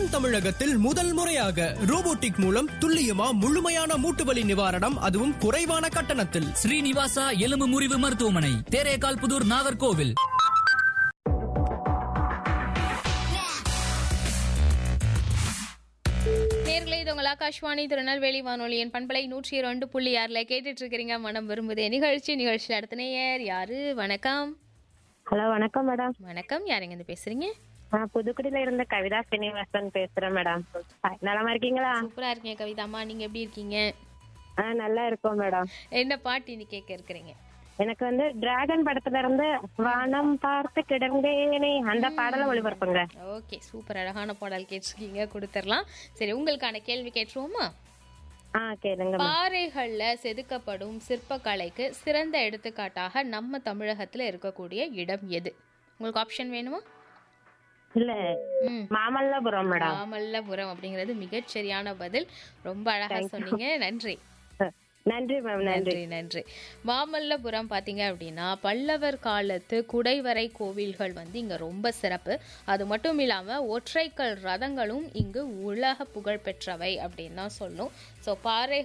தென் தமிழகத்தில் முதல் முறையாக ரோபோட்டிக் மூலம் துல்லியமா முழுமையான மூட்டுவலி நிவாரணம் அதுவும் குறைவான கட்டணத்தில் ஸ்ரீனிவாசா எலும்பு முறிவு மருத்துவமனை தேரேகால் புதூர் நாகர்கோவில் நேர்களே இது உங்கள் ஆகாஷ்வாணி திருநெல்வேலி வானொலியின் பண்பலை நூற்றி இரண்டு புள்ளி ஆறுல கேட்டுட்டு இருக்கிறீங்க மனம் விரும்புதே நிகழ்ச்சி நிகழ்ச்சியில் அடுத்த நேயர் யாரு வணக்கம் ஹலோ வணக்கம் மேடம் வணக்கம் யாருங்க இருந்து பேசுறீங்க நான் புதுக்குடியில இருந்த கவிதா ஸ்ரீனிவாசன் பேசுறேன் மேடம் ஹாய், நலமா இருக்கீங்களா சூப்பரா இருக்கீங்க கவிதாம்மா நீங்க எப்படி இருக்கீங்க ஆ நல்லா இருக்கோம் மேடம் என்ன பாட்டு இன்னைக்கு கேட்க இருக்கிறீங்க எனக்கு வந்து டிராகன் படத்துல இருந்து வானம் பார்த்து கிடந்தேனே அந்த பாடலை ஒளிபரப்புங்க ஓகே சூப்பர் அழகான பாடல் கேட்டிருக்கீங்க கொடுத்துடலாம் சரி உங்களுக்கான கேள்வி கேட்டுருவோமா ஆ கேளுங்க மேம். பாறைகள்ல செதுக்கப்படும் சிற்பக்கலைக்கு சிறந்த எடுத்துக்காட்டாக நம்ம தமிழகத்துல இருக்கக்கூடிய இடம் எது உங்களுக்கு ஆப்ஷன் வேணுமா இல்ல ம் மாமல்லபுரம் மேடம் மாமல்லபுரம் அப்படிங்கிறது மிகச் சரியான பதில் ரொம்ப அழகா சொன்னீங்க நன்றி நன்றி மேம் நன்றி நன்றி நன்றி மாமல்லபுரம் பார்த்தீங்க அப்படின்னா பல்லவர் காலத்து குடைவரை கோவில்கள் வந்து இங்க ரொம்ப சிறப்பு அது மட்டும் இல்லாம ஒற்றைக்கல் ரதங்களும் இங்கு உலக புகழ் பெற்றவை அப்படின்னு தான் சொல்லும் ஸோ பாறை